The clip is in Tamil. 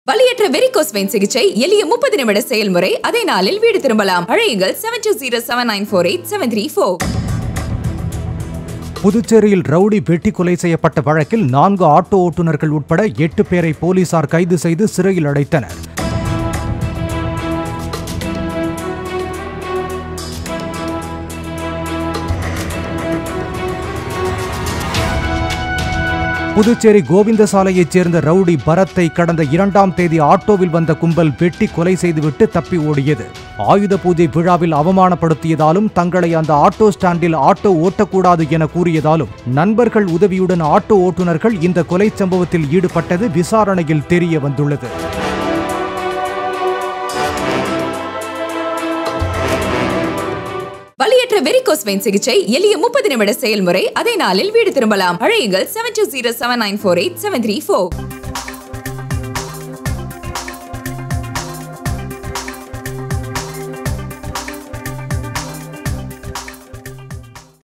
வலியற்ற வெரிகோஸ் வெயின் சிகிச்சை எளிய முப்பது நிமிட செயல்முறை அதே நாளில் வீடு திரும்பலாம் அழையுங்கள் seven two zero seven nine four eight seven three four புதுச்சேரியில் ரவுடி வெட்டி கொலை செய்யப்பட்ட வழக்கில் நான்கு ஆட்டோ ஓட்டுநர்கள் உட்பட எட்டு பேரை போலீசார் கைது செய்து சிறையில் அடைத்தனர் புதுச்சேரி கோவிந்தசாலையைச் சேர்ந்த ரவுடி பரத்தை கடந்த இரண்டாம் தேதி ஆட்டோவில் வந்த கும்பல் வெட்டி கொலை செய்துவிட்டு தப்பி ஓடியது ஆயுத பூஜை விழாவில் அவமானப்படுத்தியதாலும் தங்களை அந்த ஆட்டோ ஸ்டாண்டில் ஆட்டோ ஓட்டக்கூடாது என கூறியதாலும் நண்பர்கள் உதவியுடன் ஆட்டோ ஓட்டுநர்கள் இந்த கொலை சம்பவத்தில் ஈடுபட்டது விசாரணையில் தெரிய வந்துள்ளது வலியற்ற வெரிகோஸ் வெயின் சிகிச்சை எளிய முப்பது நிமிட செயல்முறை அதே நாளில் வீடு திரும்பலாம் அழையுங்கள் seven two zero seven nine four eight seven three four